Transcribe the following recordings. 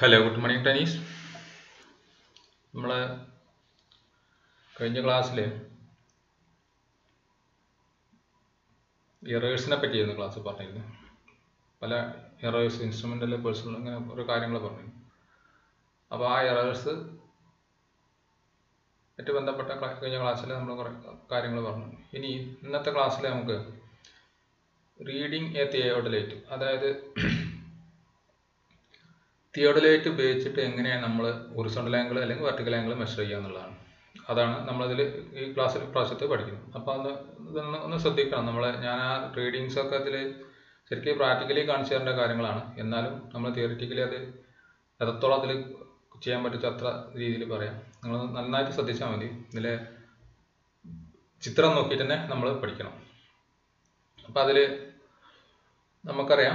Hello good morning ടനീസ് നമ്മൾ കഴിഞ്ഞ ക്ലാസ്സിൽ എറേഴ്സിനെ പറ്റിയായിരുന്നു ക്ലാസ് പറഞ്ഞിരുന്നു പല എറേഴ്സ് ഇൻസ്ട്രുമെൻ്റൽ പേഴ്സണൽ അങ്ങനെ കുറേ കാര്യങ്ങൾ പറഞ്ഞു അപ്പോൾ ആ എറേഴ്സ് ആയിട്ട് ബന്ധപ്പെട്ട ക്ലാ- കഴിഞ്ഞ ക്ലാസ്സിൽ നമ്മൾ കുറേ കാര്യങ്ങൾ പറഞ്ഞു ഇനി ഇന്നത്തെ ക്ലാസ്സിൽ നമുക്ക് റീഡിങ് എ തിയോഡലൈറ്റ് അതായത് തിയോഡലൈറ്റ് ഉപയോഗിച്ചിട്ട് എങ്ങനെയാണ് നമ്മൾ ഹൊറിസോണ്ടൽ ആംഗിൾ അല്ലെങ്കിൽ വെർട്ടിക്കൽ ആംഗിൾ മെഷർ ചെയ്യുക എന്നുള്ളതാണ് അതാണ് നമ്മളതിൽ ഈ ക്ലാസ്സിൽ പ്രാവശ്യത്ത് പഠിക്കുന്നത് അപ്പോൾ ഒന്ന് ഇതൊന്ന് ഒന്ന് ശ്രദ്ധിക്കണം നമ്മൾ ഞാൻ ആ റീഡിങ്സ് ഒക്കെ അതിൽ ശരിക്കും പ്രാക്ടിക്കലി കാണിച്ചു തരേണ്ട കാര്യങ്ങളാണ് എന്നാലും നമ്മൾ തിയറിറ്റിക്കലി അത് എത്രത്തോളം അതിൽ ചെയ്യാൻ പറ്റുന്ന അത്ര രീതിയിൽ പറയാം നിങ്ങൾ നന്നായിട്ട് ശ്രദ്ധിച്ചാൽ മതി ഇതിലെ ചിത്രം നോക്കിയിട്ട് തന്നെ നമ്മൾ പഠിക്കണം അപ്പം അതിൽ നമുക്കറിയാം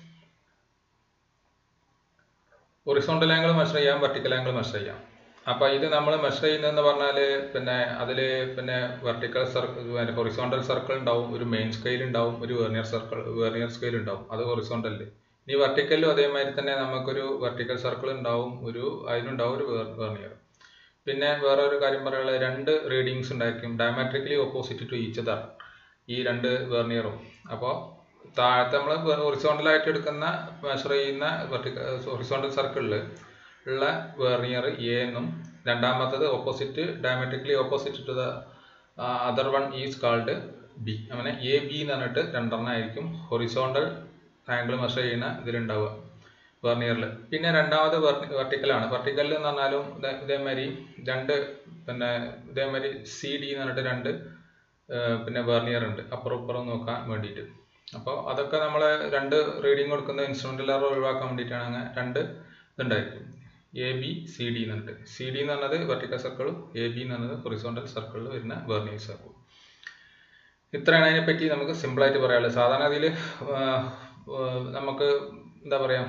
ഹൊറിസോണ്ടൽ ആംഗിൾ മെഷർ ചെയ്യാം വെർട്ടിക്കൽ ആംഗിൾ മെഷർ ചെയ്യാം അപ്പോൾ ഇത് നമ്മൾ മെഷർ ചെയ്യുന്നതെന്ന് പറഞ്ഞാൽ പിന്നെ അതിൽ പിന്നെ വെർട്ടിക്കൽ സർക്കിൾ ഹൊറിസോണ്ടൽ സർക്കിൾ ഉണ്ടാവും ഒരു മെയിൻ സ്കെയിൽ ഉണ്ടാവും ഒരു വെർണിയർ സർക്കിൾ വെർണിയർ സ്കെയിൽ ഉണ്ടാവും അത് ഹൊറിസോണ്ടലിൽ ഇനി വെർട്ടിക്കലിലും അതേമാതിരി തന്നെ നമുക്കൊരു വെർട്ടിക്കൽ സർക്കിൾ ഉണ്ടാവും ഒരു അതിനുണ്ടാവും ഒരു വെർണിയർ പിന്നെ വേറെ ഒരു കാര്യം പറയാനുള്ളത് രണ്ട് റീഡിങ്സ് ഉണ്ടായിരിക്കും diametrically opposite to each other ഈ രണ്ട് വെർണിയറും അപ്പോൾ താഴത്തെ നമ്മൾ ഹൊറിസോണ്ടലായിട്ട് എടുക്കുന്ന മെഷർ ചെയ്യുന്ന ഹൊറിസോണ്ടൽ സർക്കിളിൽ ഉള്ള വെർണിയർ എ എന്നും രണ്ടാമത്തത് opposite diametrically opposite to the other one is called B അങ്ങനെ എ ബി എന്ന് പറഞ്ഞിട്ട് രണ്ടെണ്ണം ആയിരിക്കും ഹൊറിസോണ്ടൽ ആംഗിൾ മെഷർ ചെയ്യുന്ന ഇതിലുണ്ടാവുക വെർണിയറിൽ പിന്നെ രണ്ടാമത് വെർട്ടിക്കലാണ് വെർട്ടിക്കലിൽ എന്ന് പറഞ്ഞാലും ഇതേ- ഇതേമാതിരി രണ്ട് പിന്നെ ഇതേമാതിരി സി ഡി എന്ന് പറഞ്ഞിട്ട് രണ്ട് ഏഹ് പിന്നെ വെർണിയർ ഉണ്ട് അപ്പുറം ഇപ്പുറം നോക്കാൻ വേണ്ടിയിട്ട് അപ്പോൾ അതൊക്കെ നമ്മൾ രണ്ട് റീഡിങ് കൊടുക്കുന്ന ഇൻസ്ട്രുമെൻ്റൽ എറർ ഒഴിവാക്കാൻ വേണ്ടിയിട്ടാണ് അങ്ങനെ രണ്ട് ഇതുണ്ടായിരിക്കും എ ബി സി ഡി എന്ന് പറഞ്ഞിട്ട് സി ഡി എന്ന് പറഞ്ഞത് വെർട്ടിക്കൽ സർക്കിളും എ ബി എന്ന് പറഞ്ഞത് ഹൊറിസോണ്ടൽ സർക്കിളിൽ വരുന്ന വെർണിയർ സർക്കിൾ ഇത്രയാണ് അതിനെപ്പറ്റി നമുക്ക് സിമ്പിളായിട്ട് പറയാനുള്ളത് സാധാരണ ഇതിൽ നമുക്ക് എന്താ പറയുക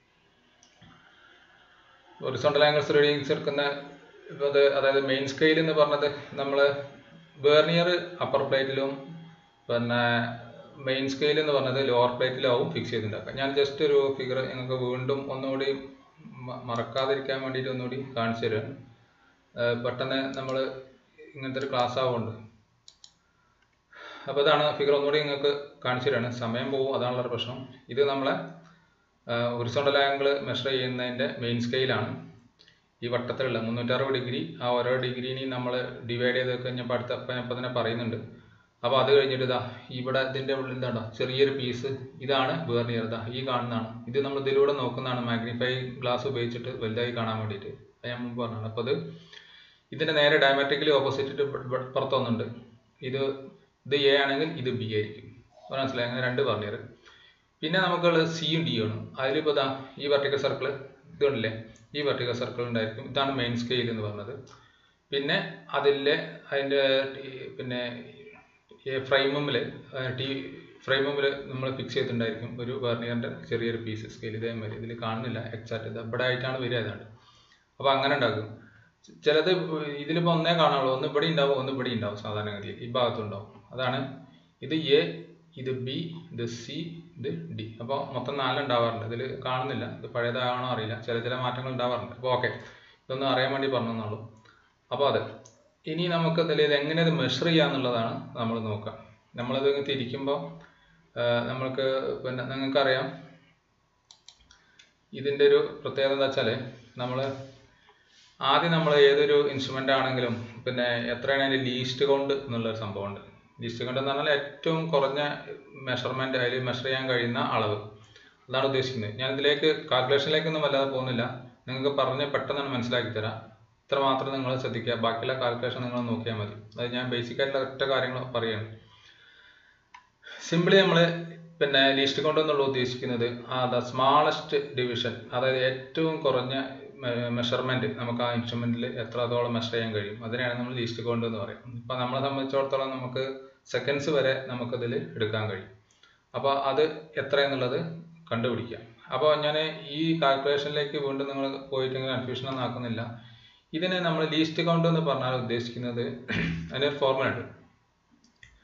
ഹൊറിസോണ്ടൽ ആംഗിൾസ് റീഡിങ്സ് എടുക്കുന്ന ഇപ്പൊ അത് അതായത് മെയിൻ സ്കെയിൽ എന്ന് പറഞ്ഞത് നമ്മൾ വേർണിയർ അപ്പർ പ്ലേറ്റിലും പിന്നെ മെയിൻ സ്കെയിൽ എന്ന് പറഞ്ഞത് ലോവർ പ്ലേറ്റിലാവും ഫിക്സ് ചെയ്തിട്ടുണ്ടാക്കുക ഞാൻ ജസ്റ്റ് ഒരു ഫിഗർ നിങ്ങൾക്ക് വീണ്ടും ഒന്നുകൂടി മ- മറക്കാതിരിക്കാൻ വേണ്ടിയിട്ട് ഒന്നുകൂടി കാണിച്ചു തരാം ഏഹ് പെട്ടെന്ന് നമ്മൾ ഇങ്ങനത്തെ ഒരു ക്ലാസ് ആവുന്നുണ്ട് അപ്പോൾ ഇതാണ് ഫിഗർ ഒന്നുകൂടി നിങ്ങൾക്ക് കാണിച്ചു തരാണ് സമയം പോകും അതാണുള്ള പ്രശ്നം ഇത് നമ്മളെ ഹൊറിസോണ്ടൽ ആംഗിൾ മെഷർ ചെയ്യുന്നതിൻ്റെ മെയിൻ സ്കെയിലാണ് ഈ വട്ടത്തിലുള്ള മുന്നൂറ്ററുപത് ഡിഗ്രി ആ ഓരോ ഡിഗ്രീനെയും നമ്മൾ ഡിവൈഡ് ചെയ്ത് കഴിഞ്ഞപ്പോൾ അടുത്ത അപ്പം അപ്പം തന്നെ പറയുന്നുണ്ട് അപ്പോൾ അത് കഴിഞ്ഞിട്ട് ഇതാ ഇവിടെ ഇതിൻ്റെ ഉള്ളിൽ എന്താണോ ചെറിയൊരു പീസ് ഇതാണ് വേർണിയർ ഇതാ ഈ കാണുന്നതാണ് ഇത് നമ്മൾ ഇതിലൂടെ നോക്കുന്നതാണ് മാഗ്നിഫൈ ഗ്ലാസ് ഉപയോഗിച്ചിട്ട് വലുതായി കാണാൻ വേണ്ടിയിട്ട് അത് ഞാൻ മുമ്പ് പറഞ്ഞതാണ് അപ്പോൾ അത് ഇതിൻ്റെ നേരെ ഡയമാറ്റിക്കലി ഓപ്പോസിറ്റ് പുറത്തൊന്നുണ്ട് ഇത് ഇത് എ ആണെങ്കിൽ ഇത് ബി ആയിരിക്കും അപ്പോൾ മനസ്സിലായി അങ്ങനെ രണ്ട് വെർണിയർ പിന്നെ നമുക്കുള്ളത് സിയും ഡിയും ആണ് അതിലിപ്പോൾ ഇതാ ഈ വെർട്ടിക്കൽ സർക്കിൾ ഇതുണ്ടല്ലേ ഈ വെർട്ടിക്കൽ സർക്കിൾ ഉണ്ടായിരിക്കും ഇതാണ് മെയിൻ സ്കെയിൽ എന്ന് പറഞ്ഞത് പിന്നെ അതിലെ അതിൻ്റെ ടി- പിന്നെ ഫ്രെയിമുമ്മിൽ ടി ഫ്രെയിമുമ്മിൽ നമ്മൾ ഫിക്സ് ചെയ്തിട്ടുണ്ടായിരിക്കും ഒരു വെർണിയറിൻ്റെ ചെറിയൊരു പീസ് സ്കെയിൽ ഇതേമാതിരി ഇതിൽ കാണുന്നില്ല എക്സാക്ട് ഇത് ഇവിടെ ആയിട്ടാണ് വരിക ഏതാണ്ട് അപ്പോൾ അങ്ങനെ ഉണ്ടാക്കും ചിലത് ഇതിലിപ്പോൾ ഒന്നേ കാണാനുള്ളൂ ഒന്ന് ഇവിടെ ഉണ്ടാവും ഒന്ന് ഇവിടെ ഉണ്ടാവും സാധാരണഗതിയിൽ ഈ ഭാഗത്തുണ്ടാവും അതാണ് ഇത് എ ഇത് ബി ഇത് സി ഇത് ഡി അപ്പോൾ മൊത്തം നാല് ഉണ്ടാവാറുണ്ട് ഇതിൽ കാണുന്നില്ല ഇത് പഴയതാണോ അറിയില്ല ചില ചില മാറ്റങ്ങൾ ഉണ്ടാവാറുണ്ട് അപ്പോൾ ഓക്കെ ഇതൊന്നും അറിയാൻ വേണ്ടി പറഞ്ഞെന്നുള്ളൂ അപ്പോൾ അത് ഇനി നമുക്ക് ഇതിൽ ഇത് എങ്ങനെ ഇത് മെഷർ ചെയ്യാന്നുള്ളതാണ് നമ്മൾ നോക്കുക നമ്മളിത് ഇങ്ങ് തിരിക്കുമ്പോൾ ആ, നമ്മൾക്ക് പിന്നെ നിങ്ങൾക്കറിയാം ഇതിൻ്റെ ഒരു പ്രത്യേകത എന്താ വെച്ചാൽ നമ്മൾ ആദ്യം നമ്മൾ ഏതൊരു ഇൻസ്ട്രുമെൻ്റ് ആണെങ്കിലും പിന്നെ എത്രയാണ് അതിൻ്റെ ലീസ്റ്റ് കൗണ്ട് എന്നുള്ളൊരു സംഭവമുണ്ട് ലീസ്റ്റ് കൗണ്ട് എന്ന് പറഞ്ഞാൽ ഏറ്റവും കുറഞ്ഞ മെഷർമെൻറ്റ് അതിൽ മെഷർ ചെയ്യാൻ കഴിയുന്ന അളവ് അതാണ് ഉദ്ദേശിക്കുന്നത് ഞാൻ ഇതിലേക്ക് കാൽക്കുലേഷനിലേക്കൊന്നും വല്ലാതെ പോകുന്നില്ല നിങ്ങൾക്ക് പറഞ്ഞ് പെട്ടെന്ന് മനസ്സിലാക്കി തരാം ഇത്ര മാത്രം നിങ്ങൾ ശ്രദ്ധിക്കുക ബാക്കിയുള്ള കാൽക്കുലേഷൻ നിങ്ങൾ നോക്കിയാൽ മതി അത് ഞാൻ ബേസിക് ആയിട്ടുള്ള ഒറ്റ കാര്യങ്ങൾ പറയുകയാണ് സിമ്പിളി നമ്മൾ പിന്നെ ലീസ്റ്റ് കൗണ്ട് എന്നുള്ള ഉദ്ദേശിക്കുന്നത് ആ ദ സ്മാളസ്റ്റ് ഡിവിഷൻ അതായത് ഏറ്റവും കുറഞ്ഞ മെഷർമെന്റ് നമുക്ക് ആ ഇൻസ്ട്രുമെന്റിൽ എത്രത്തോളം മെഷർ ചെയ്യാൻ കഴിയും അതിനെയാണ് നമ്മൾ ലീസ്റ്റ് കൗണ്ട് എന്ന് പറയും ഇപ്പൊ നമ്മളെ സംബന്ധിച്ചിടത്തോളം നമുക്ക് സെക്കൻഡ്സ് വരെ നമുക്കതിൽ എടുക്കാൻ കഴിയും അപ്പോൾ അത് എത്ര എന്നുള്ളത് കണ്ടുപിടിക്കാം അപ്പോൾ ഞാൻ ഈ കാൽക്കുലേഷനിലേക്ക് വീണ്ടും നിങ്ങൾ പോയിട്ട് കൺഫ്യൂഷൻ ഒന്നും ആക്കുന്നില്ല ഇതിനെ നമ്മൾ ലീസ്റ്റ് കൗണ്ട് എന്ന് പറഞ്ഞാൽ ഉദ്ദേശിക്കുന്നത് അതിനൊരു ഫോർമുല ഉണ്ട്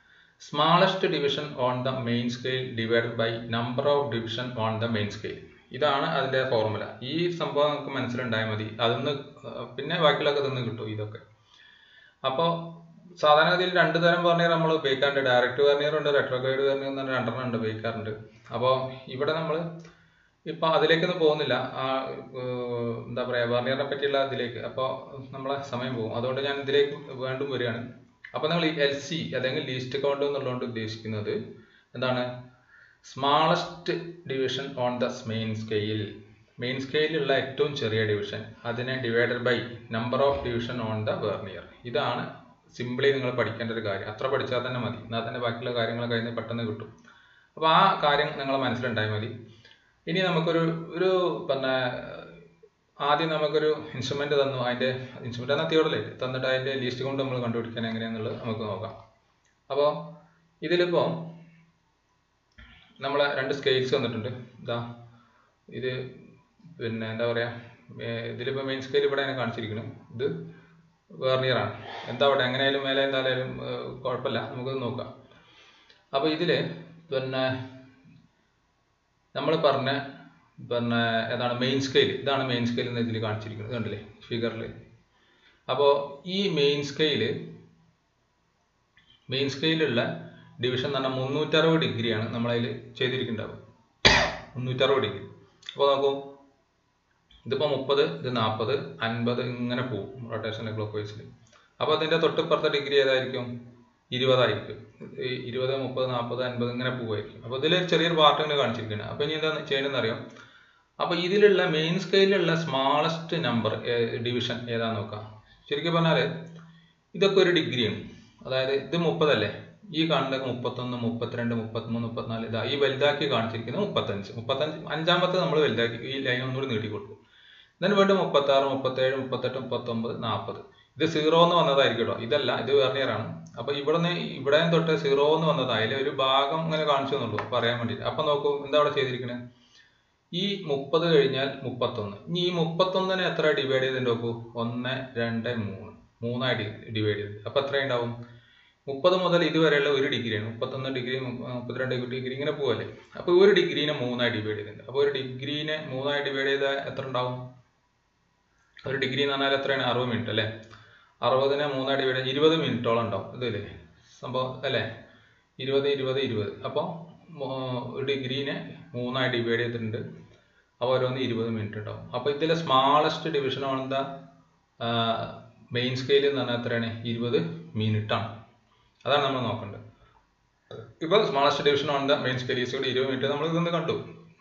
smallest division on the main scale divided by number of division on the main scale ഇതാണ് അതിൻ്റെ ഫോർമുല ഈ സംഭവം നമുക്ക് മനസ്സിലുണ്ടായാൽ മതി അതൊന്ന് പിന്നെ ബാക്കിയുള്ളതൊക്കെ ഇതൊന്ന് കിട്ടും ഇതൊക്കെ അപ്പോൾ സാധാരണഗതിയിൽ രണ്ട് തരം വെർണിയർ നമ്മൾ ഉപയോഗിക്കാറുണ്ട് ഡയറക്റ്റ് വെർണിയർ ഉണ്ട് റെട്രോഗൈഡ് വെർണിയർ എന്ന് പറഞ്ഞ രണ്ടെണ്ണം ഉണ്ട് ഉപയോഗിക്കാറുണ്ട് അപ്പോൾ ഇവിടെ നമ്മൾ ഇപ്പം അതിലേക്കൊന്നും പോകുന്നില്ല ആ ഏർ, എന്താ പറയുക വെർണിയറിനെ പറ്റിയുള്ള ഇതിലേക്ക് അപ്പോൾ നമ്മളെ സമയം പോകും അതുകൊണ്ട് ഞാൻ ഇതിലേക്ക് വീണ്ടും വരികയാണ് അപ്പോൾ നിങ്ങൾ എൽ സി അല്ലെങ്കിൽ ലീസ്റ്റ് കൗണ്ട് എന്നുള്ളതുകൊണ്ട് ഉദ്ദേശിക്കുന്നത് എന്താണ് smallest division on the main scale main സ്കെയിലുള്ള ഏറ്റവും ചെറിയ ഡിവിഷൻ അതിനെ divided by number of division on the vernier ഇതാണ് സിംപിളി നിങ്ങൾ പഠിക്കേണ്ട ഒരു കാര്യം അത്ര പഠിച്ചാൽ തന്നെ മതി എന്നാൽ തന്നെ ബാക്കിയുള്ള കാര്യങ്ങളൊക്കെ അതിന് പെട്ടെന്ന് കിട്ടും അപ്പോൾ ആ കാര്യം നിങ്ങൾ മനസ്സിലുണ്ടായാൽ മതി ഇനി നമുക്കൊരു ഒരു പിന്നെ ആദ്യം നമുക്കൊരു ഇൻസ്ട്രുമെന്റ് തന്നു അതിന്റെ ഇൻസ്ട്രുമെന്റ് എന്നാൽ തിയോഡല്ലേ തന്നിട്ട് അതിന്റെ ലിസ്റ്റ് കൊണ്ട് നമ്മൾ കണ്ടുപിടിക്കാൻ എങ്ങനെയാണെന്നുള്ളത് നമുക്ക് നോക്കാം അപ്പോൾ ഇതിലിപ്പോൾ നമ്മളെ രണ്ട് സ്കെയിൽസ് വന്നിട്ടുണ്ട് ഇതാ ഇത് പിന്നെ എന്താ പറയാ ഏർ ഇതിലിപ്പോൾ മെയിൻ സ്കെയിൽ ഇവിടെ കാണിച്ചിരിക്കുന്നു ഇത് വെർണിയർ ആണ് എന്താ അവിടെ എങ്ങനെയായാലും മേലെ എന്തായാലും ഏർ കുഴപ്പമില്ല നമുക്കത് നോക്കാം അപ്പോൾ ഇതില് പിന്നെ നമ്മൾ പറഞ്ഞ പിന്നെ ഏതാണ് മെയിൻ സ്കെയിൽ ഇതാണ് മെയിൻ സ്കെയിൽ എന്ന് ഇതിൽ കാണിച്ചിരിക്കുന്നത് കണ്ടില്ലേ ഫിഗറിൽ അപ്പോൾ ഈ മെയിൻ സ്കെയില് മെയിൻ സ്കെയിലുള്ള ഡിവിഷൻ എന്ന് പറഞ്ഞാൽ മുന്നൂറ്ററുപത് ഡിഗ്രിയാണ് നമ്മളതിൽ ചെയ്തിരിക്കുന്നുണ്ടാവും മുന്നൂറ്ററുപത് ഡിഗ്രി അപ്പോൾ നോക്കൂ ഇതിപ്പോൾ മുപ്പത് ഇത് നാൽപ്പത് അൻപത് ഇങ്ങനെ പോകും റൊട്ടേഷൻ ക്ലോക്ക് വൈസിൽ അപ്പോൾ അതിൻ്റെ തൊട്ടിപ്പുറത്തെ ഡിഗ്രി ഏതായിരിക്കും ഇരുപതായിരിക്കും ഈ ഇരുപത് മുപ്പത് നാൽപ്പത് അൻപത് ഇങ്ങനെ പോവായിരിക്കും അപ്പോൾ ഇതിൽ ചെറിയൊരു പാർട്ട് ഇങ്ങനെ കാണിച്ചിരിക്കുന്നത് അപ്പോൾ ഇനി എന്താ ചെയ്യണമെന്ന് അറിയാം അപ്പോൾ ഇതിലുള്ള മെയിൻ സ്കെയിലുള്ള സ്മാളസ്റ്റ് നമ്പർ ഡിവിഷൻ ഏതാന്ന് നോക്കാം ശരിക്കും പറഞ്ഞാൽ ഇതൊക്കെ ഒരു ഡിഗ്രിയാണ് അതായത് ഇത് മുപ്പതല്ലേ ഈ കാണുന്നതൊക്കെ മുപ്പത്തൊന്ന് മുപ്പത്തിരണ്ട് മുപ്പത്തിമൂന്ന് മുപ്പത്തിനാല് ഇതാ ഈ വലുതാക്കി കാണിച്ചിരിക്കുന്നത് മുപ്പത്തഞ്ച് മുപ്പത്തഞ്ച് അഞ്ചാമത്തെ നമ്മൾ വലുതാക്കി ഈ ലൈൻ ഒന്നുകൂടി നീട്ടി കൊടുക്കും then വീണ്ടും മുപ്പത്തി ആറ് മുപ്പത്തേഴ് മുപ്പത്തെട്ട് മുപ്പത്തൊമ്പത് നാൽപ്പത് ഇത് സീറോ എന്ന് വന്നതായിരിക്കും കേട്ടോ ഇതല്ല ഇത് വെർണിയറാണ് അപ്പൊ ഇവിടുന്ന് ഇവിടെ തൊട്ട് സീറോ എന്ന് വന്നത് അതിൽ ഒരു ഭാഗം ഇങ്ങനെ കാണിച്ചു എന്നുള്ളൂ പറയാൻ വേണ്ടിയിട്ട് അപ്പൊ നോക്കൂ എന്താ അവിടെ ചെയ്തിരിക്കുന്നത് ഈ മുപ്പത് കഴിഞ്ഞാൽ മുപ്പത്തൊന്ന് ഇനി ഈ മുപ്പത്തൊന്നിനെ എത്ര ഡിവൈഡ് ചെയ്തിട്ട് നോക്കൂ ഒന്ന് രണ്ട് മൂന്ന് മൂന്നായി ഡിവൈഡ് ചെയ്ത് അപ്പൊ എത്ര ഉണ്ടാവും മുപ്പത് മുതൽ ഇതുവരെയുള്ള ഒരു ഡിഗ്രിയാണ് മുപ്പത്തൊന്ന് ഡിഗ്രി മുപ്പത്തിരണ്ട് ഡിഗ്രി ഇങ്ങനെ പോവല്ലേ അപ്പൊ ഒരു ഡിഗ്രീനെ മൂന്നായി ഡിവൈഡ് ചെയ്തിട്ടുണ്ട് അപ്പൊ ഒരു ഡിഗ്രീനെ മൂന്നായി ഡിവൈഡ് ചെയ്താൽ എത്ര ഉണ്ടാവും ഒരു ഡിഗ്രി എന്ന് പറഞ്ഞാൽ എത്രയാണ് അറുപത് മിനിറ്റ് അല്ലേ അറുപതിനെ മൂന്നായി ഡിവൈഡ് ചെയ്ത് ഇരുപത് മിനിറ്റോളം ഉണ്ടാവും ഇതില്ലേ സംഭവം അല്ലേ ഇരുപത് ഇരുപത് ഇരുപത് അപ്പോൾ ഒരു ഡിഗ്രീനെ മൂന്നായി ഡിവൈഡ് ചെയ്തിട്ടുണ്ട് അപ്പോൾ ഓരോന്ന് ഇരുപത് മിനിറ്റ് ഉണ്ടാവും അപ്പോൾ ഇതിലെ smallest division on the main scale എന്ന് പറഞ്ഞാൽ എത്രയാണ് ഇരുപത് മിനിറ്റ് ആണ് അതാണ് നമ്മൾ നോക്കേണ്ടത് ഇപ്പോൾ smallest division on the main scale is ഇരുപത് മിനിറ്റ് നമ്മൾ ഇതൊന്ന് കണ്ടു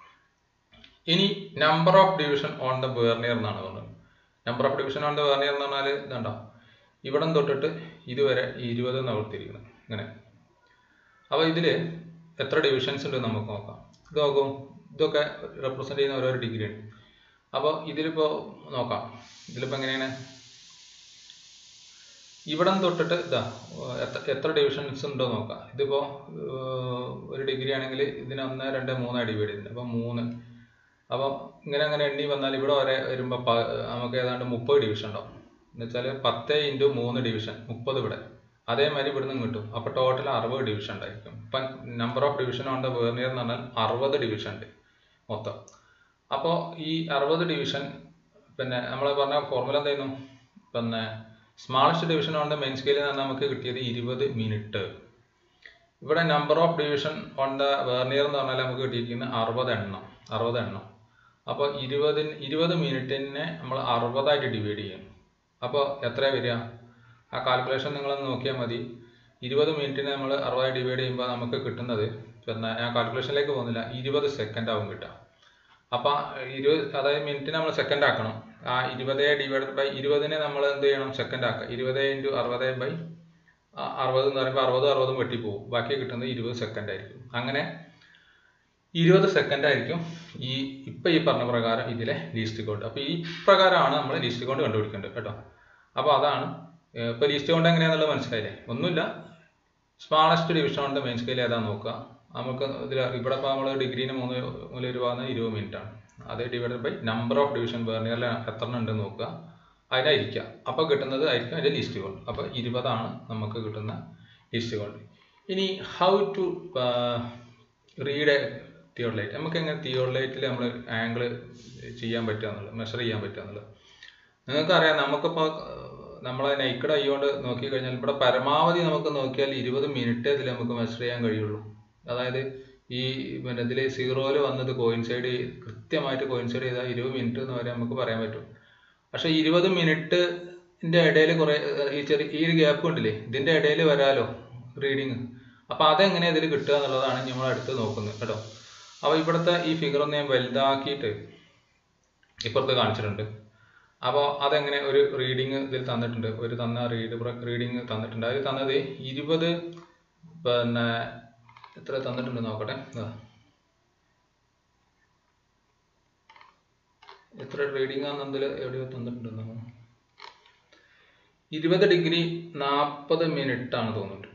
ഇനി number of division on the vernier എന്നാണ് പറഞ്ഞത് number of division on the vernier എന്ന് പറഞ്ഞാൽ ഇതുണ്ടോ ഇവിടം തൊട്ടിട്ട് ഇതുവരെ ഇരുപത് നിവർത്തിയിരിക്കുന്നത് ഇങ്ങനെ അപ്പോൾ ഇതിൽ എത്ര ഡിവിഷൻസ് ഉണ്ട് നമുക്ക് നോക്കാം ഇത് നോക്കും ഇതൊക്കെ റെപ്രസെൻ്റ് ചെയ്യുന്ന ഓരോരോ ഡിഗ്രി ഉണ്ട് അപ്പോൾ ഇതിലിപ്പോൾ നോക്കാം ഇതിലിപ്പോൾ എങ്ങനെയാണ് ഇവിടം തൊട്ടിട്ട് ഇതാ എത്ര എത്ര ഡിവിഷൻസ് ഉണ്ടോ നോക്കാം ഇതിപ്പോൾ ഒരു ഡിഗ്രി ആണെങ്കിൽ ഇതിന് ഒന്ന് രണ്ട് മൂന്നായി ഡിവൈഡ് ചെയ്തിട്ടുണ്ട് അപ്പോൾ മൂന്ന് അപ്പോൾ ഇങ്ങനെ അങ്ങനെ എണ്ണി വന്നാൽ ഇവിടെ വരെ വരുമ്പോൾ നമുക്ക് ഏതാണ്ട് മുപ്പത് ഡിവിഷൻ ഉണ്ടാവും എന്ന് വെച്ചാൽ പത്ത് ഇൻറ്റു മൂന്ന് ഡിവിഷൻ മുപ്പത് ഇവിടെ അതേമാതിരി ഇവിടുന്ന് കിട്ടും അപ്പോൾ ടോട്ടൽ അറുപത് ഡിവിഷൻ ഉണ്ടായിരിക്കും ഇപ്പം number of division on the vernier എന്ന് പറഞ്ഞാൽ അറുപത് ഡിവിഷൻ ഉണ്ട് മൊത്തം അപ്പോൾ ഈ അറുപത് ഡിവിഷൻ പിന്നെ നമ്മൾ പറഞ്ഞ ഫോർമുല എന്തായിരുന്നു പിന്നെ smallest division on the main scale നിന്ന് നമുക്ക് കിട്ടിയത് ഇരുപത് മിനിറ്റ് ഇവിടെ number of division on the vernier എന്ന് പറഞ്ഞാൽ നമുക്ക് കിട്ടിയിരിക്കുന്നത് അറുപത് എണ്ണം അറുപത് എണ്ണം അപ്പോൾ ഇരുപതിന് ഇരുപത് മിനിറ്റിനെ നമ്മൾ അറുപതായിട്ട് ഡിവൈഡ് ചെയ്യും അപ്പോൾ എത്ര വരിക ആ കാൽക്കുലേഷൻ നിങ്ങളൊന്ന് നോക്കിയാൽ മതി ഇരുപത് മിനിറ്റിനെ നമ്മൾ അറുപതായി ഡിവൈഡ് ചെയ്യുമ്പോൾ നമുക്ക് കിട്ടുന്നത് പിന്നെ ആ കാൽക്കുലേഷനിലേക്ക് പോകുന്നില്ല ഇരുപത് സെക്കൻഡ് ആവും കിട്ടുക അപ്പം ഇരുപത് അതായത് മിനിറ്റിനെ നമ്മൾ സെക്കൻഡ് ആക്കണം ആ ഇരുപത് ഡിവൈഡ് ബൈ ഇരുപതിനെ നമ്മൾ എന്ത് ചെയ്യണം സെക്കൻഡ് ആക്കുക ഇരുപത് ഇൻറ്റു അറുപത് ബൈ അറുപത് എന്ന് പറയുമ്പോൾ അറുപത് അറുപതും വെട്ടിപ്പോവും ബാക്കി കിട്ടുന്നത് ഇരുപത് സെക്കൻഡ് ആയിരിക്കും അങ്ങനെ ഇരുപത് സെക്കൻഡ് ആയിരിക്കും ഈ ഇപ്പം ഈ പറഞ്ഞ പ്രകാരം ഇതിലെ ലീസ്റ്റ് കൗണ്ട് അപ്പോൾ ഈ പ്രകാരമാണ് നമ്മൾ ലീസ്റ്റ് കൗണ്ട് കണ്ടുപിടിക്കേണ്ടത് കേട്ടോ അപ്പോൾ അതാണ് ഇപ്പോൾ ലീസ്റ്റ് കൗണ്ട് എങ്ങനെയാണെന്നുള്ളത് മനസ്സിലായില്ലേ ഒന്നുമില്ല smallest division on the main scale ഏതാണെന്ന് നോക്കുക നമുക്ക് ഇതിൽ ഇവിടെ ഇപ്പോൾ നമ്മൾ ഡിഗ്രീന് മൂന്ന് മൂല രൂപ ഇരുപത് മിനിറ്റ് ആണ് അത് divided by number of division വേർണിയറിൽ എത്ര ഉണ്ടെന്ന് നോക്കുക അതിനായിരിക്കുക അപ്പോൾ കിട്ടുന്നത് ആയിരിക്കും അതിൻ്റെ ലിസ്റ്റ് കൗണ്ട് അപ്പോൾ ഇരുപതാണ് നമുക്ക് കിട്ടുന്ന ലിസ്റ്റ് കൗണ്ട് ഇനി ഹൗ ടു റീഡ് തിയോഡലൈറ്റ് നമുക്ക് എങ്ങനെ തിയോഡലൈറ്റിൽ നമ്മൾ ആംഗിൾ ചെയ്യാൻ പറ്റുക എന്നുള്ളത് മെഷർ ചെയ്യാൻ പറ്റുക എന്നുള്ളത് നിങ്ങൾക്കറിയാം നമുക്കിപ്പോൾ നമ്മളെ നൈക്കഡ് ഐ കൊണ്ട് നോക്കി കഴിഞ്ഞാൽ ഇവിടെ പരമാവധി നമുക്ക് നോക്കിയാൽ ഇരുപത് മിനിറ്റ് ഇതിൽ നമുക്ക് മെഷർ ചെയ്യാൻ കഴിയുള്ളൂ അതായത് ഈ പിന്നെ ഇതിൽ സീറോയിൽ വന്നത് കോയിൻസൈഡ് കൃത്യമായിട്ട് കോയിൻസൈഡ് ചെയ്താൽ ഇരുപത് മിനിറ്റ് എന്ന് വരെ നമുക്ക് പറയാൻ പറ്റും പക്ഷെ ഇരുപത് മിനിറ്റിന്റെ ഇടയിൽ കുറെ ഈ ചെറിയ ഈ ഒരു ഗ്യാപ്പ് ഉണ്ടല്ലേ ഇതിന്റെ ഇടയിൽ വരാലോ റീഡിങ് അപ്പൊ അതെങ്ങനെ ഇതിൽ കിട്ടുക എന്നുള്ളതാണ് നമ്മൾ അടുത്ത് നോക്കുന്നത് കേട്ടോ അപ്പോൾ ഇവിടുത്തെ ഈ ഫിഗർ ഒന്ന് ഞാൻ വലുതാക്കിയിട്ട് ഇപ്പുറത്ത് കാണിച്ചിട്ടുണ്ട് അപ്പോൾ അതെങ്ങനെ ഒരു റീഡിങ് ഇതിൽ തന്നിട്ടുണ്ട് ഒരു തന്ന റീഡ് റീഡിങ് തന്നിട്ടുണ്ട് അതിൽ തന്നത് ഇരുപത് പിന്നെ എത്ര തന്നിട്ടുണ്ട് നോക്കട്ടെ ഇതാ. എത്ര റീഡിംഗ് ആണെന്നതിൽ എവിടെയോ തന്നിട്ടുണ്ടെന്നോ ഇരുപത് ഡിഗ്രി നാൽപ്പത് മിനിറ്റ് ആണ് തോന്നുന്നുണ്ട്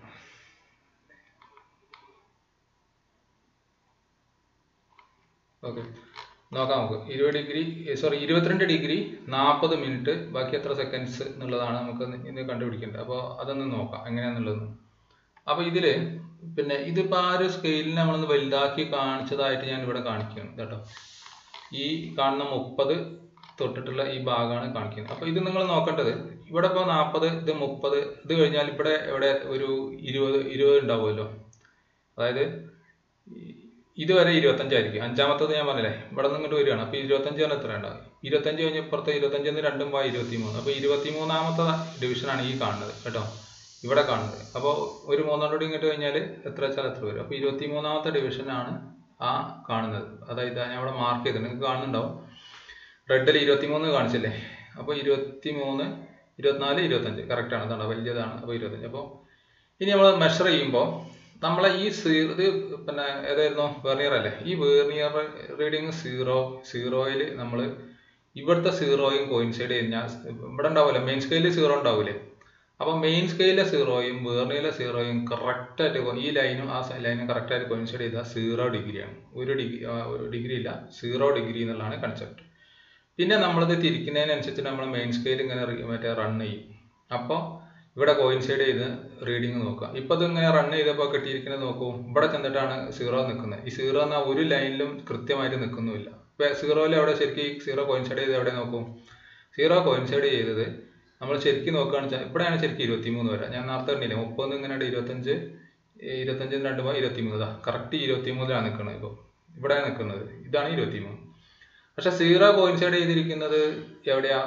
ഓക്കെ നോക്കാം നമുക്ക് ഇരുപത് ഡിഗ്രി സോറി ഇരുപത്തിരണ്ട് ഡിഗ്രി നാൽപ്പത് മിനിറ്റ് ബാക്കി എത്ര സെക്കൻഡ്സ് എന്നുള്ളതാണ് നമുക്ക് ഇത് കണ്ടുപിടിക്കേണ്ടത് അപ്പോൾ അതൊന്ന് നോക്കാം എങ്ങനെയാണെന്നുള്ളത് അപ്പോൾ ഇതിൽ പിന്നെ ഇതിപ്പോൾ ആ ഒരു സ്കെയിലിൽ നമ്മളൊന്ന് വലുതാക്കി കാണിച്ചതായിട്ട് ഞാൻ ഇവിടെ കാണിക്കുകയാണ് കേട്ടോ ഈ കാണുന്ന മുപ്പത് തൊട്ടിട്ടുള്ള ഈ ഭാഗമാണ് കാണിക്കുന്നത് അപ്പോൾ ഇത് നിങ്ങൾ നോക്കേണ്ടത് ഇവിടെ ഇപ്പോൾ നാൽപ്പത് ഇത് മുപ്പത് ഇത് കഴിഞ്ഞാൽ ഇവിടെ ഇവിടെ ഒരു ഇരുപത് ഇരുപത് ഉണ്ടാവുമല്ലോ അതായത് ഈ- ഇതുവരെ ഇരുപത്തഞ്ചായിരിക്കും അഞ്ചാമത്തത് ഞാൻ പറഞ്ഞില്ലേ ഇവിടെ നിന്ന് ഇങ്ങോട്ട് വരികയാണ് അപ്പോൾ ഇരുപത്തഞ്ച് പറഞ്ഞാൽ എത്ര ഉണ്ടാവും ഇരുപത്തഞ്ച് കഴിഞ്ഞ് ഇപ്പുറത്തെ ഇരുപത്തഞ്ചിന്ന് രണ്ടും പോയി ഇരുപത്തി മൂന്ന് അപ്പോൾ ഇരുപത്തി മൂന്നാമത്തെ ഡിവിഷനാണ് ഈ കാണുന്നത് കേട്ടോ ഇവിടെ കാണുന്നത് അപ്പോൾ ഒരു മൂന്നെണ്ണം കൂടി ഇങ്ങോട്ട് കഴിഞ്ഞാൽ എത്ര വെച്ചാൽ എത്ര വരും അപ്പോൾ ഇരുപത്തി മൂന്നാമത്തെ ഡിവിഷനാണ് ആ കാണുന്നത് അതായത് ഞാൻ ഇവിടെ മാർക്ക് ചെയ്തിട്ടുണ്ട് നിങ്ങൾക്ക് കാണുന്നുണ്ടാവും റെഡിൽ ഇരുപത്തിമൂന്ന് കാണിച്ചില്ലേ അപ്പോൾ ഇരുപത്തി മൂന്ന് ഇരുപത്തിനാല് ഇരുപത്തഞ്ച് കറക്റ്റാണ് അതാണ് വലിയതാണ് അപ്പോൾ ഇരുപത്തഞ്ച് അപ്പോൾ ഇനി നമ്മൾ മെഷർ ചെയ്യുമ്പോൾ നമ്മളെ ഈ സീ ഇത് പിന്നെ ഏതായിരുന്നു വെർണിയർ അല്ലേ ഈ വെർണിയർ റീഡിങ് സീറോ സീറോയിൽ നമ്മൾ ഇവിടുത്തെ സീറോയും കോയിൻസൈഡ് കഴിഞ്ഞാൽ ഇവിടെ ഉണ്ടാവില്ല മെയിൻ സ്കെയിലിൽ സീറോ ഉണ്ടാവില്ലേ അപ്പം മെയിൻ സ്കെയിലിലെ സീറോയും വേർണിയിലെ സീറോയും കറക്റ്റായിട്ട് ഈ ലൈനും ആ ലൈനും കറക്റ്റായിട്ട് കോയിൻസൈഡ് ചെയ്താൽ സീറോ ഡിഗ്രിയാണ് ഒരു ഡിഗ്രി ഒരു ഡിഗ്രി ഇല്ല സീറോ ഡിഗ്രി എന്നുള്ളതാണ് കൺസെപ്റ്റ് പിന്നെ നമ്മളിത് തിരിക്കുന്നതിനനുസരിച്ച് നമ്മൾ മെയിൻ സ്കെയിൽ ഇങ്ങനെ re- മറ്റേ റൺ ചെയ്യും അപ്പോൾ ഇവിടെ കോയിൻസൈഡ് ചെയ്ത് റീഡിങ് നോക്കുക ഇപ്പൊ ഇത് ഇങ്ങനെ റൺ ചെയ്തപ്പോൾ കിട്ടിയിരിക്കുന്നത് നോക്കൂ ഇവിടെ ചെന്നിട്ടാണ് സീറോ നിൽക്കുന്നത് ഈ സീറോ എന്ന ഒരു ലൈനിലും കൃത്യമായിട്ട് നിൽക്കുന്നുമില്ല ഇപ്പൊ സീറോയിൽ എവിടെ ശരിക്കും ഈ സീറോ കോയിൻസൈഡ് ചെയ്ത് എവിടെ നോക്കും സീറോ കോയിൻസൈഡ് ചെയ്തത് നമ്മൾ ശരിക്കും നോക്കുകയാണെന്ന് വെച്ചാൽ ഇവിടെയാണ് ശരിക്കും ഇരുപത്തിമൂന്ന് വരാം ഞാൻ നേരത്തെ കണ്ടില്ലേ മുപ്പത് ഇങ്ങനെ ഇരുപത്തഞ്ച് ഇരുപത്തഞ്ചിന് രണ്ട് പോയി ഇരുപത്തിമൂന്ന് ഇതാ കറക്റ്റ് ഇരുപത്തിമൂന്നിലാണ് നിൽക്കുന്നത് ഇപ്പോൾ ഇവിടെയാണ് നിൽക്കുന്നത് ഇതാണ് ഇരുപത്തിമൂന്ന് പക്ഷെ സീറോ കോയിൻസൈഡ് ചെയ്തിരിക്കുന്നത് എവിടെയാ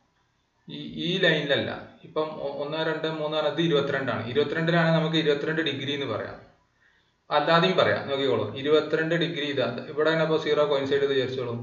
ഈ ഈ ലൈനിലല്ല ഇപ്പം ഒ- ഒന്ന് രണ്ട് മൂന്ന് നാല് ഇത് ഇരുപത്തിരണ്ടാണ് ഇരുപത്തിരണ്ടിലാണ് നമുക്ക് ഇരുപത്തിരണ്ട് ഡിഗ്രി എന്ന് പറയാം അല്ലാതെയും പറയാം നോക്കിക്കോളൂ ഇരുപത്തിരണ്ട് ഡിഗ്രി ഇതാ ഇവിടെയാണ് അപ്പോൾ സീറോ കോയിൻസൈഡ് ചെയ്ത് വിചാരിച്ചോളൂ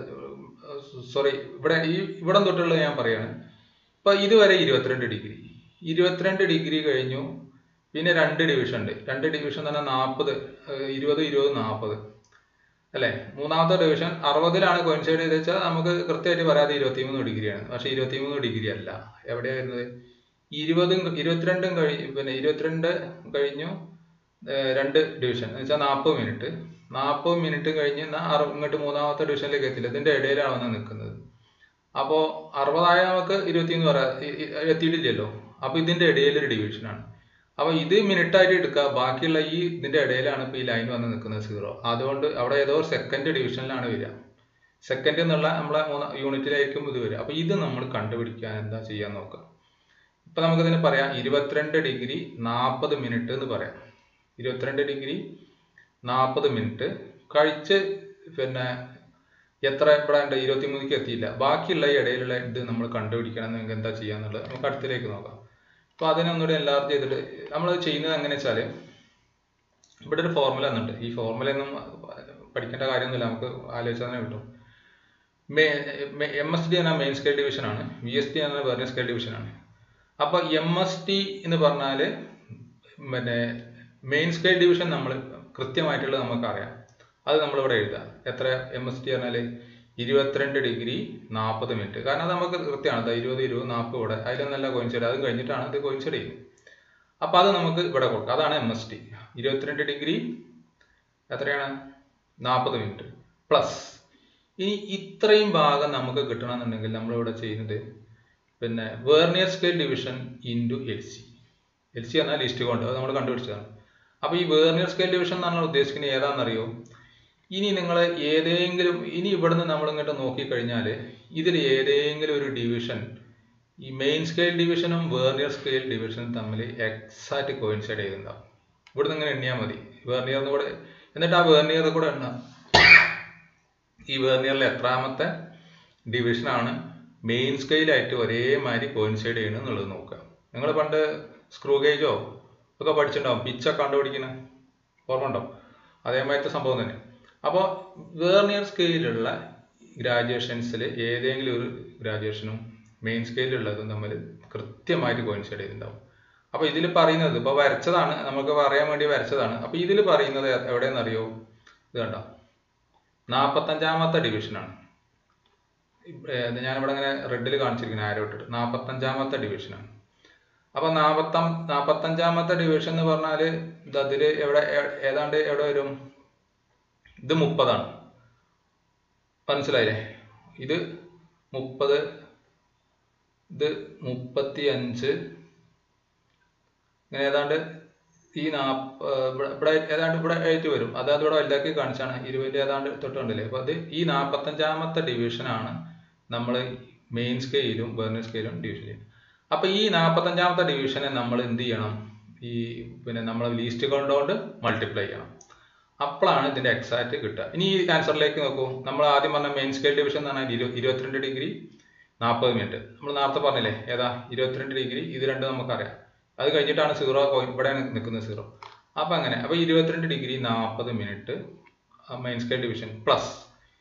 സോറി ഇവിടെ ഈ ഇവിടം തൊട്ടുള്ളത് ഞാൻ പറയാണ് ഇപ്പൊ ഇതുവരെ ഇരുപത്തിരണ്ട് ഡിഗ്രി ഇരുപത്തിരണ്ട് ഡിഗ്രി കഴിഞ്ഞു പിന്നെ രണ്ട് ഡിവിഷൻ ഉണ്ട് രണ്ട് ഡിവിഷൻ തന്നെ നാൽപ്പത് ഇരുപത് ഇരുപത് നാൽപ്പത് അല്ലേ മൂന്നാമത്തെ ഡിവിഷൻ അറുപതിലാണ് കോയിൻസൈഡ് ചെയ്ത് വെച്ചാൽ നമുക്ക് കൃത്യമായിട്ട് പറയാതെ ഇരുപത്തിമൂന്ന് ഡിഗ്രിയാണ് പക്ഷെ ഇരുപത്തിമൂന്ന് ഡിഗ്രി അല്ല എവിടെയാ വരുന്നത് ഇരുപതും ഇരുപത്തിരണ്ടും കഴി പിന്നെ ഇരുപത്തിരണ്ട് കഴിഞ്ഞു ഏർ രണ്ട് ഡിവിഷൻ എന്ന് വെച്ചാൽ നാൽപ്പത് മിനിറ്റ് നാൽപ്പത് മിനിറ്റ് കഴിഞ്ഞ് എന്നാ അറു- ഇങ്ങോട്ട് മൂന്നാമത്തെ ഡിവിഷനിലേക്ക് എത്തില്ല ഇതിന്റെ ഇടയിലാണ് വന്ന് നിൽക്കുന്നത് അപ്പോൾ അറുപതായ നമുക്ക് ഇരുപത്തിന്ന് പറയാം ഇ- ഇ- എത്തിയിട്ടില്ലല്ലോ അപ്പൊ ഇതിന്റെ ഇടയിൽ ഒരു ഡിവിഷനാണ് അപ്പൊ ഇത് മിനിറ്റ് ആയിട്ട് എടുക്കുക ബാക്കിയുള്ള ഈ ഇതിന്റെ ഇടയിലാണ് ഇപ്പൊ ഈ ലൈൻ വന്ന് നിൽക്കുന്നത് സീറോ അതുകൊണ്ട് അവിടെ ഏതോ ഒരു സെക്കൻഡ് ഡിവിഷനിലാണ് വരിക സെക്കൻഡ് എന്നുള്ള നമ്മളെ മൂന്ന് യൂണിറ്റിലായിരിക്കും ഇത് വരിക അപ്പൊ ഇത് നമ്മൾ കണ്ടുപിടിക്കാൻ എന്താ ചെയ്യാൻ നോക്കുക ഇപ്പൊ നമുക്കിതിന് പറയാം ഇരുപത്തിരണ്ട് ഡിഗ്രി നാൽപ്പത് മിനിറ്റ് എന്ന് പറയാം ഇരുപത്തിരണ്ട് ഡിഗ്രി നാൽപ്പത് മിനിറ്റ് കഴിച്ച് പിന്നെ എത്ര ഇവിടെ ഉണ്ട് ഇരുപത്തിമൂന്നിക്ക് എത്തിയില്ല ബാക്കിയുള്ള ഈ ഇടയിലുള്ള ഇത് നമ്മൾ കണ്ടുപിടിക്കണം നിങ്ങൾക്ക് എന്താ ചെയ്യാന്നുള്ളത് നമുക്ക് അടുത്തിലേക്ക് നോക്കാം അപ്പൊ അതിനൊന്നുകൂടി എല്ലാവരും ചെയ്തിട്ട് നമ്മൾ ചെയ്യുന്നത് എങ്ങനെ വെച്ചാല് ഇവിടെ ഒരു ഫോർമുല എന്നുണ്ട് ഈ ഫോർമുല ഒന്നും പഠിക്കേണ്ട കാര്യമൊന്നുമില്ല നമുക്ക് ആലോചിച്ചാൽ തന്നെ കിട്ടും എം എസ് ഡി എന്ന മെയിൻ സ്കെയിൽ ഡിവിഷൻ ആണ് വി എസ് ടി എന്ന വേറെ സ്കെയിൽ ഡിവിഷൻ ആണ് അപ്പൊ എം എസ് ടി എന്ന് പറഞ്ഞാല് പിന്നെ മെയിൻ സ്കെയിൽ ഡിവിഷൻ നമ്മൾ കൃത്യമായിട്ടുള്ളത് നമുക്കറിയാം അത് നമ്മളിവിടെ എഴുതാം എത്ര എം എസ് ടി പറഞ്ഞാല് ഇരുപത്തിരണ്ട് ഡിഗ്രി നാൽപ്പത് മിനിറ്റ് കാരണം അത് നമുക്ക് കൃത്യമാണ് ദാ ഇരുപത് ഇരുപത് നാൽപ്പത് ഇവിടെ അതിലൊന്നല്ല കോയിൻസൈഡ് അത് കഴിഞ്ഞിട്ടാണ് ഇത് കോയിൻസൈഡ് ചെയ്യുന്നത് അപ്പൊ അത് നമുക്ക് ഇവിടെ കൊടുക്കാം അതാണ് എം എസ് ടി ഇരുപത്തിരണ്ട് ഡിഗ്രി എത്രയാണ് നാൽപ്പത് മിനിറ്റ് പ്ലസ് ഇനി ഇത്രയും ഭാഗം നമുക്ക് കിട്ടണമെന്നുണ്ടെങ്കിൽ നമ്മളിവിടെ ചെയ്യുന്നത് പിന്നെ vernier scale division into L C L C എന്നാൽ ലിസ്റ്റ് കൊണ്ട് അത് നമ്മൾ കണ്ടുപിടിച്ചതാണ് അപ്പോൾ ഈ വേർണിയർ സ്കെയിൽ ഡിവിഷൻ എന്ന് പറഞ്ഞാൽ ഉദ്ദേശിക്കുന്നത് ഏതാണെന്നറിയോ ഇനി നിങ്ങൾ ഏതെങ്കിലും ഇനി ഇവിടുന്ന് നമ്മൾ ഇങ്ങോട്ട് നോക്കിക്കഴിഞ്ഞാൽ ഇതിൽ ഏതെങ്കിലും ഒരു ഡിവിഷൻ ഈ മെയിൻ സ്കെയിൽ ഡിവിഷനും വേർണിയർ സ്കെയിൽ ഡിവിഷനും തമ്മിൽ എക്സാക്റ്റ് കോയിൻസൈഡ് ചെയ്തിട്ടുണ്ടാവും ഇവിടുന്ന് ഇങ്ങനെ എണ്ണിയാൽ മതി വേർണിയർ കൂടെ എന്നിട്ട് ആ വേർണിയർ കൂടെ എണ്ണാം ഈ വേർണിയറിൽ എത്രാമത്തെ ഡിവിഷനാണ് മെയിൻ സ്കെയിലായിട്ട് ഒരേമാതിരി കോയിൻസൈഡ് ചെയ്യണം എന്നുള്ളത് നോക്കുക നിങ്ങൾ പണ്ട് സ്ക്രൂ ഗേജോ ഒക്കെ പഠിച്ചിട്ടുണ്ടാവും പിച്ചൊക്കെ കണ്ടുപിടിക്കുന്ന ഓർമ്മ ഉണ്ടോ അതേമാതിരത്തെ സംഭവം തന്നെ അപ്പോൾ വേർണിയർ സ്കെയിലുള്ള ഗ്രാജുവേഷൻസിൽ ഏതെങ്കിലും ഒരു ഗ്രാജുവേഷനും മെയിൻ സ്കെയിലുള്ളതും തമ്മിൽ കൃത്യമായിട്ട് കോയിൻസൈഡ് ചെയ്തിട്ടുണ്ടാവും അപ്പോൾ ഇതിൽ പറയുന്നത് ഇപ്പോൾ വരച്ചതാണ് നമുക്ക് പറയാൻ വേണ്ടി വരച്ചതാണ് അപ്പോൾ ഇതിൽ പറയുന്നത് എവിടെയെന്നറിയോ ഇത് കണ്ടോ നാൽപ്പത്തഞ്ചാമത്തെ ഡിവിഷനാണ് ഞാനിവിടെ ഇങ്ങനെ റെഡിൽ കാണിച്ചിരിക്കുന്ന ആരോ ഇട്ടിട്ട് നാൽപ്പത്തഞ്ചാമത്തെ ഡിവിഷനാണ് അപ്പോൾ നാൽപ്പത്തം നാൽപ്പത്തഞ്ചാമത്തെ ഡിവിഷൻ എന്ന് പറഞ്ഞാൽ ഇത് അതിൽ എവിടെ ഏതാണ്ട് എവിടെ വരും ഇത് മുപ്പതാണ് മനസ്സിലായില്ലേ ഇത് മുപ്പത് ഇത് മുപ്പത്തി അഞ്ച് ഇങ്ങനെ ഏതാണ്ട് ഈ നാപ്പ ഇവിടെ ഏതാണ്ട് ഇവിടെ ആയിട്ട് വരും അതായത് ഇവിടെ വലുതാക്കി കാണിച്ചാണ് ഇരുപതിൻ്റെ ഏതാണ്ട് തൊട്ട് കണ്ടില്ലേ അപ്പോൾ അത് ഈ നാൽപ്പത്തഞ്ചാമത്തെ ഡിവിഷനാണ് നമ്മൾ മെയിൻ സ്കെയിലും ബേർണർ സ്കെയിലും ഡിവിഷൻ ചെയ്യുന്നത് അപ്പോൾ ഈ നാൽപ്പത്തഞ്ചാമത്തെ ഡിവിഷനെ നമ്മൾ എന്ത് ചെയ്യണം ഈ പിന്നെ നമ്മൾ ലീസ്റ്റ് കൊണ്ടുകൊണ്ട് മൾട്ടിപ്ലൈ ചെയ്യണം അപ്പോഴാണ് ഇതിൻ്റെ എക്സാക്റ്റ് കിട്ടുക ഇനി ഈ ആൻസറിലേക്ക് നോക്കൂ നമ്മൾ ആദ്യം പറഞ്ഞ മെയിൻ സ്കെയിൽ ഡിവിഷൻ എന്ന് പറഞ്ഞാൽ ഇരു ഇരുപത്തിരണ്ട് ഡിഗ്രി നാൽപ്പത് മിനിറ്റ് നമ്മൾ നേരത്തെ പറഞ്ഞില്ലേ ഏതാ ഇരുപത്തിരണ്ട് ഡിഗ്രി ഇത് രണ്ടും നമുക്കറിയാം അത് കഴിഞ്ഞിട്ടാണ് സീറോ ഇവിടെയാണ് നിൽക്കുന്നത് സീറോ അപ്പം അങ്ങനെ അപ്പോൾ ഇരുപത്തിരണ്ട് ഡിഗ്രി നാൽപ്പത് minute main scale division plus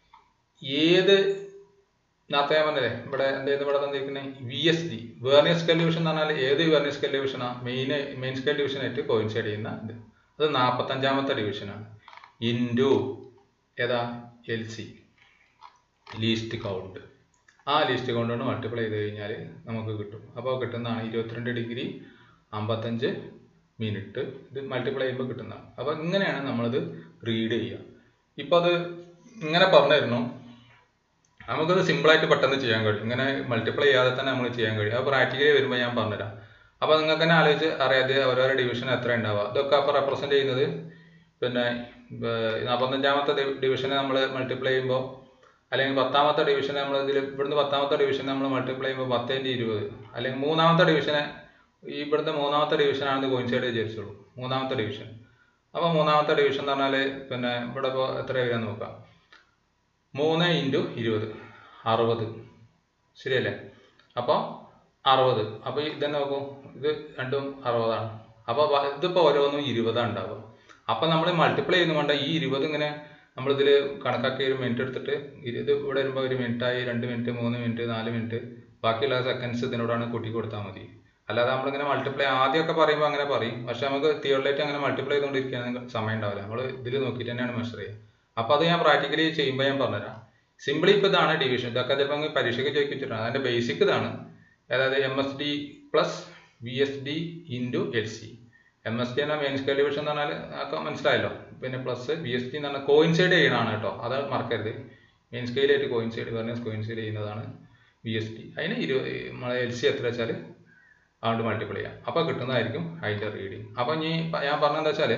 ഏത് നേരത്തെ ഞാൻ പറഞ്ഞല്ലേ ഇവിടെ എന്തായിരുന്നു ഇവിടെ തന്നിരിക്കുന്നത് V S D vernier scale division എന്ന് പറഞ്ഞാൽ ഏത് വേർണിയർ സ്കെയിൽ ഡിവിഷനാണ് മെയിൻ മെയിൻ സ്കെയിൽ ഡിവിഷനായിട്ട് കോയിൻസൈഡ് ചെയ്യുന്ന ഇത് അത് നാൽപ്പത്തഞ്ചാമത്തെ ഡിവിഷനാണ് ഇൻറ്റു ഏതാ എൽ സി ലീസ്റ്റ് കൗണ്ട് ആ ലീസ്റ്റ് കൗണ്ട് കൊണ്ട് മൾട്ടിപ്ലൈ ചെയ്ത് കഴിഞ്ഞാൽ നമുക്ക് കിട്ടും അപ്പോൾ കിട്ടുന്നതാണ് ഇരുപത്തിരണ്ട് ഡിഗ്രി അമ്പത്തഞ്ച് മിനിറ്റ് ഇത് മൾട്ടിപ്ലൈ ചെയ്യുമ്പോൾ കിട്ടുന്നതാണ് അപ്പോൾ ഇങ്ങനെയാണ് നമ്മളിത് റീഡ് ചെയ്യുക ഇപ്പോൾ അത് ഇങ്ങനെ പറഞ്ഞു തരണം നമുക്കത് സിമ്പിളായിട്ട് പെട്ടെന്ന് ചെയ്യാൻ കഴിയും ഇങ്ങനെ മൾട്ടിപ്ലൈ ചെയ്യാതെ തന്നെ നമ്മൾ ചെയ്യാൻ കഴിയും അപ്പോൾ പ്രാക്ടിക്കലി വരുമ്പോൾ ഞാൻ പറഞ്ഞുതരാം അപ്പോൾ നിങ്ങൾക്ക് തന്നെ ആലോചിച്ച് അറിയാതെ ഓരോരോ ഡിവിഷൻ എത്ര ഉണ്ടാവുക ഇതൊക്കെ അപ്പോൾ റെപ്രസെൻറ്റ് ചെയ്യുന്നത് പിന്നെ നാൽപ്പത്തഞ്ചാമത്തെ ഡിവിഷനെ നമ്മൾ മൾട്ടിപ്ലൈ ചെയ്യുമ്പോൾ അല്ലെങ്കിൽ പത്താമത്തെ ഡിവിഷനെ നമ്മൾ ഇതിൽ ഇവിടുന്ന് പത്താമത്തെ ഡിവിഷനെ നമ്മൾ മൾട്ടിപ്ലൈ ചെയ്യുമ്പോൾ പത്തിൻ്റെ ഇരുപത് അല്ലെങ്കിൽ മൂന്നാമത്തെ ഡിവിഷനെ ഈ ഇവിടുത്തെ മൂന്നാമത്തെ ഡിവിഷനാണെന്ന് കോയിൻസൈഡ് വിചാരിച്ചോളൂ മൂന്നാമത്തെ ഡിവിഷൻ അപ്പോൾ മൂന്നാമത്തെ ഡിവിഷൻ എന്ന് പറഞ്ഞാൽ പിന്നെ ഇവിടെ ഇപ്പോൾ എത്ര വരാൻ നോക്കാം മൂന്ന് ഇൻറ്റു ഇരുപത് അറുപത് ശരിയല്ലേ അപ്പോൾ അറുപത് അപ്പോൾ ഇതന്നെ നോക്കൂ ഇത് രണ്ടും അറുപതാണ് അപ്പോൾ ഇതിപ്പോൾ ഓരോന്നും ഇരുപതാണ് ഉണ്ടാവുക അപ്പോൾ നമ്മൾ മൾട്ടിപ്ലൈ ചെയ്യുന്ന വേണ്ട ഈ ഇരുപത് ഇങ്ങനെ നമ്മളിതിൽ കണക്കാക്കി ഒരു മിനിറ്റ് എടുത്തിട്ട് ഇത് ഇവിടെ വരുമ്പോൾ ഒരു മിനിറ്റായി രണ്ട് മിനിറ്റ് മൂന്ന് മിനിറ്റ് നാല് മിനിറ്റ് ബാക്കിയുള്ള സെക്കൻഡ്സ് ഇതിനോടാണ് കൂട്ടി കൊടുത്താൽ മതി അല്ലാതെ നമ്മളിങ്ങനെ മൾട്ടിപ്ലൈ ആദ്യമൊക്കെ പറയുമ്പോൾ അങ്ങനെ പറയും പക്ഷെ നമുക്ക് തിയറിലായിട്ട് അങ്ങനെ മൾട്ടിപ്ലൈ ചെയ്തുകൊണ്ടിരിക്കാൻ സമയം ഉണ്ടാവില്ല നമ്മൾ ഇതിൽ നോക്കിയിട്ട് തന്നെയാണ് മെഷർ ചെയ്യുക അപ്പോൾ അത് ഞാൻ പ്രാക്ടിക്കലി ചെയ്യുമ്പോൾ ഞാൻ പറഞ്ഞുതരാം സിമ്പിളി ഇപ്പോൾ ഇതാണ് ഡിവിഷൻ ഇതൊക്കെ ചിലപ്പോൾ പരീക്ഷയ്ക്ക് ചോദിച്ചിട്ടാണ് അതിൻ്റെ ബേസിക് ഇതാണ് അതായത് M S D plus V S D into L C M S D എന്ന മെയിൻ സ്കെയിൽ ഡിവിഷൻ എന്ന് പറഞ്ഞാൽ ഒക്കെ മനസ്സിലായല്ലോ പിന്നെ പ്ലസ് വി എസ് ഡി എന്ന് പറഞ്ഞാൽ കോയിൻസൈഡ് ചെയ്യണതാണ് കേട്ടോ അത് മറക്കരുത് മെയിൻ സ്കെയിലായിട്ട് കോയിൻസൈഡ് പറഞ്ഞാൽ കോയിൻസൈഡ് ചെയ്യുന്നതാണ് വി എസ് ഡി അതിന് ഇരുപത് നമ്മളെ എൽ സി എത്ര വെച്ചാൽ അതുകൊണ്ട് മൾട്ടിപ്ലൈ ചെയ്യാം അപ്പോൾ കിട്ടുന്നതായിരിക്കും അതിൻ്റെ റീഡിങ് അപ്പോൾ ഇനി ഞാൻ പറഞ്ഞെന്താ വെച്ചാൽ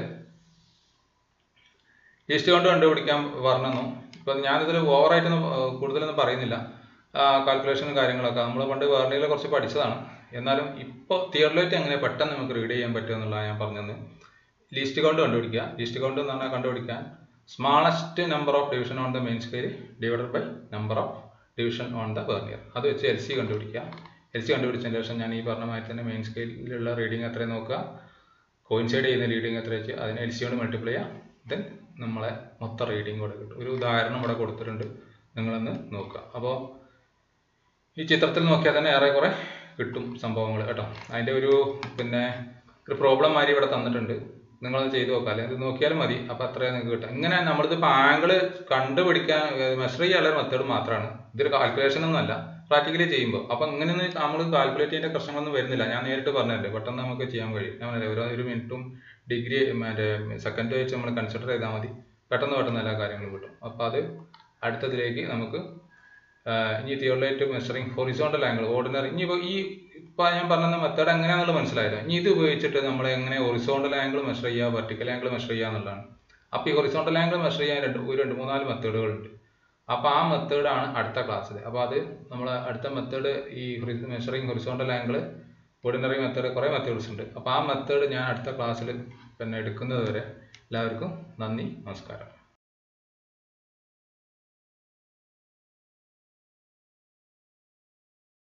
ലിസ്റ്റ് കൊണ്ട് കണ്ടുപിടിക്കാൻ പറഞ്ഞു ഇപ്പം ഞാനിതിൽ ഓവറായിട്ടൊന്നും കൂടുതലൊന്നും പറയുന്നില്ല കാൽക്കുലേഷനും കാര്യങ്ങളൊക്കെ നമ്മൾ പണ്ട് വേർണിയിൽ കുറച്ച് പഠിച്ചതാണ് എന്നാലും ഇപ്പോൾ തിയറിലായിട്ട് എങ്ങനെ പെട്ടെന്ന് നമുക്ക് റീഡ് ചെയ്യാൻ പറ്റും എന്നുള്ളതാണ് ഞാൻ പറഞ്ഞത് ലിസ്റ്റ് കൗണ്ട് കണ്ടുപിടിക്കുക ലിസ്റ്റ് കൗണ്ട് എന്ന് പറഞ്ഞാൽ കണ്ടുപിടിക്കാൻ smallest number of division on the main scale divided by number of division on the vernier അത് വെച്ച് എൽ സി കണ്ടുപിടിക്കുക എൽ സി കണ്ടുപിടിച്ചതിന് ശേഷം ഞാൻ ഈ പറഞ്ഞ മാതിരി തന്നെ മെയിൻ സ്കെയിലുള്ള റീഡിങ് എത്രയും നോക്കുക കോയിൻസൈഡ് ചെയ്യുന്ന റീഡിങ് എത്ര വെച്ച് അതിനെ എൽ സി കൊണ്ട് മൾട്ടിപ്ലൈ ചെയ്യുക ദെൻ നമ്മളെ മൊത്തം റീഡിങ് ഇവിടെ കിട്ടും ഒരു ഉദാഹരണം ഇവിടെ കൊടുത്തിട്ടുണ്ട് നിങ്ങളൊന്ന് നോക്കുക അപ്പോൾ ഈ ചിത്രത്തിൽ നോക്കിയാൽ തന്നെ ഏറെക്കുറെ കിട്ടും സംഭവങ്ങൾ കേട്ടോ അതിൻ്റെ ഒരു പിന്നെ ഒരു പ്രോബ്ലം മാതിരി ഇവിടെ തന്നിട്ടുണ്ട് നിങ്ങളത് ചെയ്ത് നോക്കുക അല്ലെങ്കിൽ ഇത് നോക്കിയാലും മതി അപ്പോൾ അത്രയും നിങ്ങൾക്ക് കിട്ടും ഇങ്ങനെ നമ്മളിതിപ്പോൾ ആംഗിൾ കണ്ടുപിടിക്കാൻ മെഷർ ചെയ്യാനുള്ള മെത്തേഡ് മാത്രമാണ് ഇതൊരു കാൽക്കുലേഷൻ ഒന്നുമല്ല പ്രാക്ടിക്കലി ചെയ്യുമ്പോൾ അപ്പം ഇങ്ങനെ നമ്മൾ കാൽക്കുലേറ്റ് ചെയ്യേണ്ട പ്രശ്നങ്ങളൊന്നും വരുന്നില്ല ഞാൻ നേരിട്ട് പറഞ്ഞല്ലേ പെട്ടെന്ന് നമുക്ക് ചെയ്യാൻ കഴിയും ഞാൻ പറഞ്ഞില്ലേ ഒരു ഒരു മിനിറ്റും ഡിഗ്രി മറ്റേ സെക്കൻഡ് വെച്ച് നമ്മൾ കൺസിഡർ ചെയ്താൽ മതി പെട്ടെന്ന് പെട്ടെന്ന് എല്ലാ കാര്യങ്ങളും കിട്ടും അപ്പോൾ അത് അടുത്തതിലേക്ക് നമുക്ക് ഇനി theodolite measuring horizontal angle ordinary ഇനിയിപ്പോൾ ഈ ഇപ്പോൾ ഞാൻ പറഞ്ഞ മെത്തേഡ് എങ്ങനെയാണെന്നുള്ളത് മനസ്സിലായല്ലോ ഇനി ഇത് ഉപയോഗിച്ചിട്ട് നമ്മൾ എങ്ങനെ ഹൊറിസോണ്ടൽ ആംഗിൾ മെഷർ ചെയ്യുക വെർട്ടിക്കൽ ആംഗിൾ മെഷർ ചെയ്യുക എന്നുള്ളതാണ് അപ്പോൾ ഈ ഹൊറിസോണ്ടൽ ആംഗിൾ മെഷർ ചെയ്യാൻ രണ്ട് ഒരു രണ്ട് മൂന്നാല് മെത്തേഡുകളുണ്ട് അപ്പോൾ ആ മെത്തേഡാണ് അടുത്ത ക്ലാസ്സിൽ അപ്പോൾ അത് നമ്മൾ അടുത്ത മെത്തേഡ് ഈ measuring horizontal angle ordinary method കുറേ മെത്തേഡ്സ് ഉണ്ട് അപ്പോൾ ആ മെത്തേഡ് ഞാൻ അടുത്ത ക്ലാസ്സിൽ പിന്നെ എടുക്കുന്നത് വരെ എല്ലാവർക്കും നന്ദി നമസ്കാരം